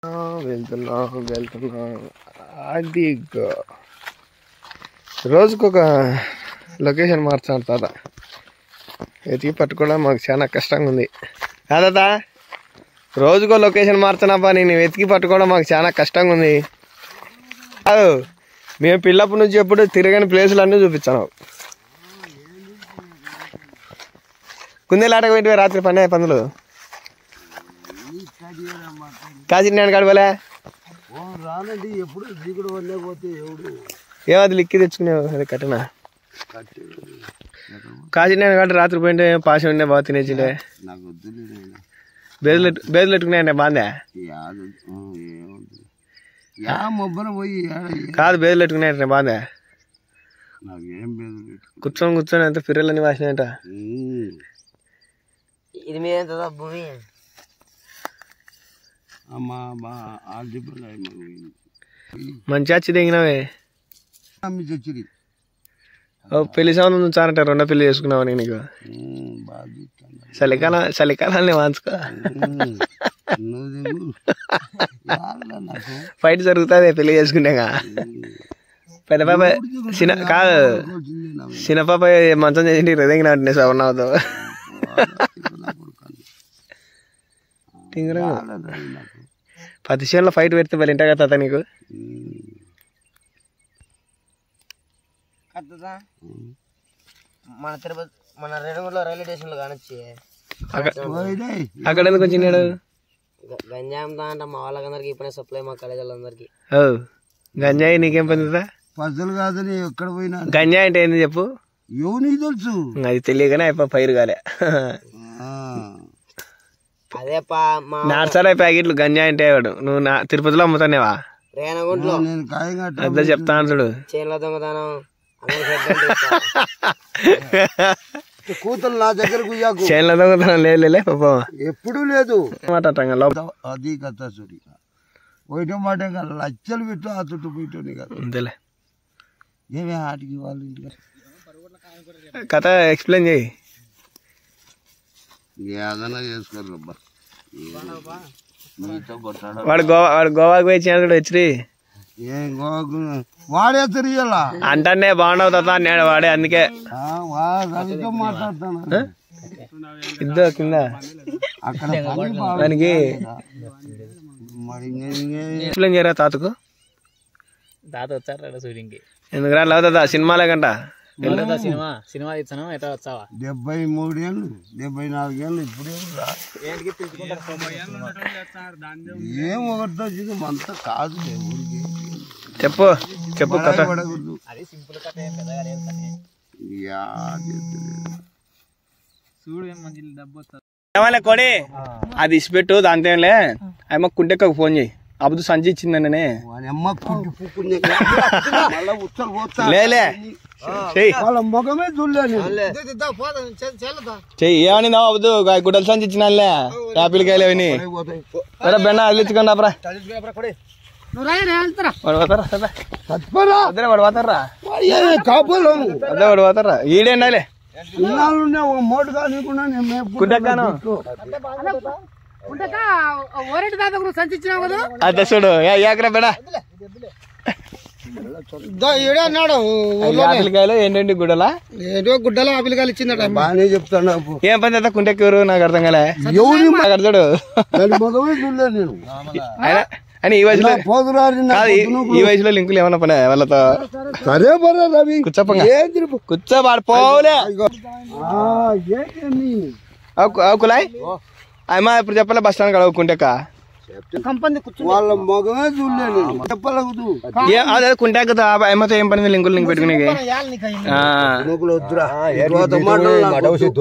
వెళ్తున్నా వెళ్తున్నా అది గో- రోజుకొక లొకేషన్ మార్చాను తాత ఎతికి పట్టుకోవడం మాకు చాలా కష్టంగా ఉంది కాదా రోజుకో లొకేషన్ మార్చానప్పా నేను వెతికి పట్టుకోవడం మాకు చాలా కష్టంగా ఉంది కాదు మేము పిల్లప్పటి నుంచి ఎప్పుడు తిరగని ప్లేసులు అన్నీ చూపించాను కుందేలాటకు పెట్టి రాత్రి పని పందులు కాశీ నేను గడవలే రానండి ఎప్పుడు దిగుడు వల్లే పోతే ఎవడు ఏమది లిక్కి తెచ్చుకునేవు అది కట్టనా కాశీ నేను కాబట్టి రాత్రి పోయింటే పాష ఉండే బాగా తినేసిండే నాకు వద్దులే నాయన. బేదలు బేదలు పెట్టుకున్నాయంటే బాగుందే యాదు ఆ, ఏముంది యా మొబ్బన పోయి ఏడ ఏ- కాదు బేదలు పెట్టుకున్నాయంటే బాగుందే నాకు ఏం పేరు కూర్చొని కూర్చొని అంత పిర్రలని వాసినాయంట ఇది మీద భూమి అమ్మా బా ఆల్జిబుల్ మంచి వచ్చి దిగినావే అమ్మి చచ్చిరి ఓ పెళ్లి సంబంధం ఉంచారంట రెండో పెళ్లి చేసుకున్నావు నీకు బాగా చూస్తాను చలికాలం చలికాలాన్ని వాంచుకో ఉమ్. నువ్వు దిగు యాడలే నాకు ఫైట్ జరుగుతుంది పెళ్లి చేసుకున్నాక పెద్ద పాప చిన్న కాదు వచ్చింది నా చిన్న పాప మంచం చేసి హృదయం నాటినే సవర్ణ అవుతావు టింగరంగు. యాడలే నాకు పది విషయంలో ఫైట్ పెడితే వాళ్ళు ఇంటా కదా నీకు ఉమ్. కత్తదా మన తిరుపతి మన రేణుగుంటలో రైల్వే స్టేషన్లో కానొచ్చి అక్కడ ఓయ్ డేయ్. అక్కడ ఎందుకు వచ్చినాడు గ- గంజాయం దా అంట మా వాళ్ళందరికీ ఇప్పుడే సప్లై మా కాలేజ్ వాళ్ళందరికీ ఓ గంజాయి నీకేం పనిదా పసలు కాదని ఎక్కడ పోయినా గంజాయి అంటే ఏంది చెప్పు ఎవనికి తెలుసు అది తెలియకనే అయిపో పైరు కాలే ఆ. అదే పా మా నార్సరాయి ప్యాకెట్లు గంజాయి అంటే వాడు నువ్వు నా తిరుపతిలో అమ్ముతానేవా రేణగుంట్లో నేను కాయంగా అట్లా అదే చెప్తాను చూడు చేనుల దొంగతనం అందరూ పెద్ద కూతురు నా దగ్గర కుయ్యాకు చేనులో దొంగతనం లేదులే పాపం ఎప్పుడూ లేదు మాట్లాడటం లోపల అది కథ సుడి పోయటం మాట కదా లచ్చలు పెట్టు ఆ చుట్టూ పోయటోని కదా అంతేలే ఏమే ఆటికి వాళ్ళు ఇంటికి కథ ఎక్స్ప్లెయిన్ చేయి ఏదైనా చేసుకోరు అబ్బా మీతో కొట్టాడు వాడు గోవా వాడు గోవాకి పోయి వచ్చినాడు చూడు వచ్చి ఏం గోకు వాడే తిరిగేలా అంటానే బాగుండవు తాత అన్నాడు వాడే అందుకే రవితో మాట్లాడతాను ఇద్దో కింద అక్కడ పని బాగా దానికి మరి ఇంకే- ఇంకే- ఎక్స్ప్లెయిన్ చేయరా తాతకు తాత వచ్చారు షూటింగ్ కి ఎందుకురా లవ్ తాత సినిమాలే కంట సినిమా సినిమా ఇచ్చాను ఎట్లా వచ్చావా డెబ్బై మూడేళ్ళు డెబ్బై నాలుగేళ్ళు ఇప్పుడే రా. ఏం ఒకటితో వచ్చింది అంత కాదు ఊరికి చెప్పు చెప్పు కథ పడకూడదు అది సింపుల్ కథ ఏం పెద్దగా లేదు కథ యా చేతులేదు. చూడు ఏం మంచి డబ్బు వస్తుంది ఏమలే కొడి అది ఇచ్చిపెట్టు దాంతో ఏంలే అమ్మ కుంటెక్కకు ఫోన్ చేయి అబుదు సంచి ఇచ్చిందనే వాని అమ్మ కుట్టి పుక్కునే మళ్ళా ఉత్తలు పోతా లేలే చెయ్యి వాళ్ళ ముఖమే చూడలేను చెయ్యి ఏమని అబుదు గుడ్డల సంచి ఇచ్చినాలే యాపిల్ కాయలు అవన్నీ పోతాయి సరే బెన్న అల్లించుకోండి అప్పురా వాడు పోతారా సరే చచ్చిపోరా అదే వాడు పోతారా కాపోలు అదే వాడు పోతారా ఈడేండాలే ఇన్నాళ్ళు ఒక మోటు కానికుండా నేను మేపుకుంటా. కుంటెక్కాను అదే చూడు ఏకరా బెడ అన్నాడు యాపిల్ కాయలు ఏంటండి గుడ్డలా ఏదో గుడ్డలో ఆపిలకాయలు ఇచ్చిందట బాగానే చెప్తాను అప్పు. ఏం పని చేస్తా కుంటెక్కూరు నాకు అర్థం కాలే ఎవరి నాకు అర్థం చూడు దాని ముఖమే చూడలేదు నేను ఆయన అని ఈ వయసులో పోదురారి నా కాదు ఈ- ఈ వయసులో లింకులు ఏమన్నా పనే వాళ్ళతో సరే బరే రవి కూర్చోపంగా ఏం తిరుపు కూర్చోబాడు పోలే ఆ, ఏంటి నీ? కులాయ్ అమ్మా ఇప్పుడు చెప్పలే బస్ స్టాండ్ కడవకుంటాక వాళ్ళ ముఖమే చూడలేదు నేను. చెప్పలేదు అదే కుంటాక అమ్మతో ఏం పని లింకులు లింక్ పెట్టుకునే ముగ్గులు వద్దురా తర్వాత మాటలు నాకు వద్దు.